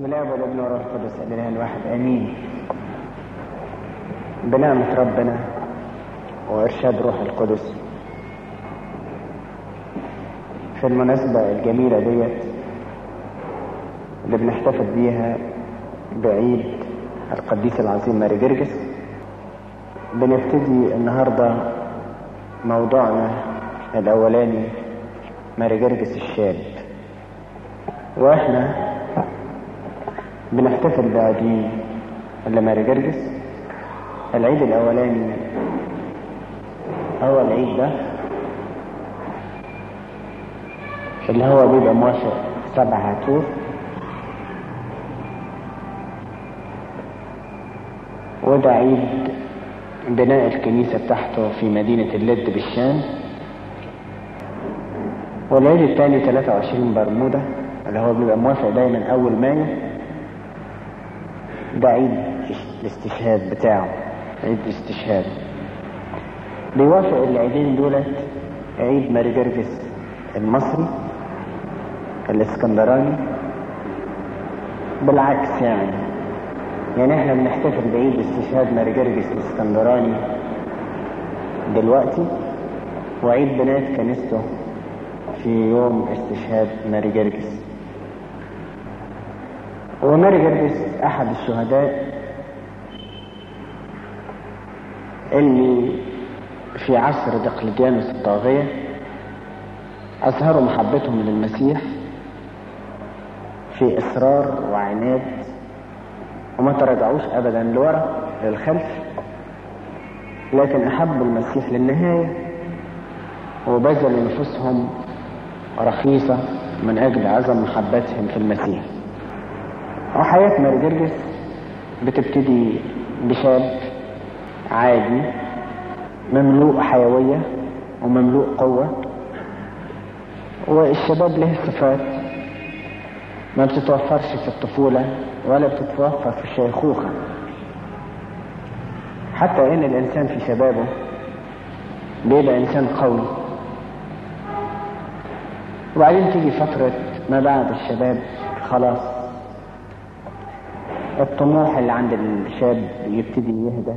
بسم الله والابن والروح القدس الاله الواحد امين بنعمة ربنا وارشاد روح القدس في المناسبة الجميلة ديت اللي بنحتفل بيها بعيد القديس العظيم ماري جرجس بنبتدي النهاردة موضوعنا الأولاني ماري جرجس الشاب واحنا بنحتفل بعيدين لماري جرجس العيد الأولاني هو العيد ده اللي هو بيبقى موافق سبع هاتوف وده عيد بناء الكنيسة بتاعته في مدينة اللد بالشام والعيد الثاني 23 برمودا اللي هو بيبقى موافق دايما أول مايو ده عيد الاستشهاد بتاعه عيد الاستشهاد بيوافق العيدين دولت عيد ماري جرجس المصري الاسكندراني بالعكس يعني يعني احنا بنحتفل بعيد استشهاد ماري جرجس الاسكندراني دلوقتي وعيد بناء كنيسته في يوم استشهاد ماري جرجس وماري جرجس احد الشهداء اللي في عصر دقلديانوس الطاغية أظهروا محبتهم للمسيح في إصرار وعناد وما تراجعوش أبدا لورا للخلف لكن أحبوا المسيح للنهاية وبذلوا نفوسهم رخيصة من أجل عظم محبتهم في المسيح وحياة ماري جرجس بتبتدي بشاب عادي مملوء حيوية ومملوء قوة والشباب له صفات ما بتتوفرش في الطفولة ولا بتتوفر في الشيخوخة حتى ان الانسان في شبابه بيبقى انسان قوي وبعدين تيجي فترة ما بعد الشباب خلاص الطموح اللي عند الشاب يبتدي يهدى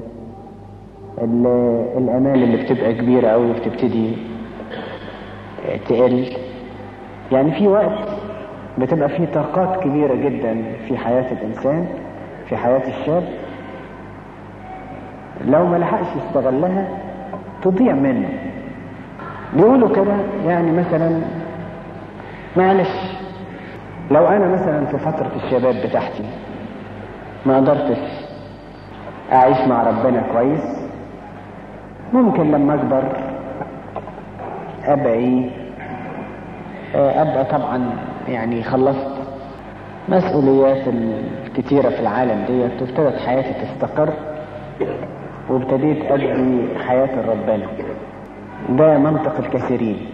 الامال اللي بتبقى كبيرة قوي بتبتدي تقل يعني في وقت بتبقى فيه طاقات كبيرة جدا في حياة الانسان في حياة الشاب لو ما لحقش يستغلها تضيع منه بيقولوا كده يعني مثلا معلش لو انا مثلا في فترة الشباب بتاعتي ما قدرتش اعيش مع ربنا كويس ممكن لما اكبر ابقى ايه ابقى طبعا يعني خلصت مسؤوليات الكتيرة في العالم ديت وابتدت حياتي تستقر وابتديت ادي حياة ربنا ده منطق الكثيرين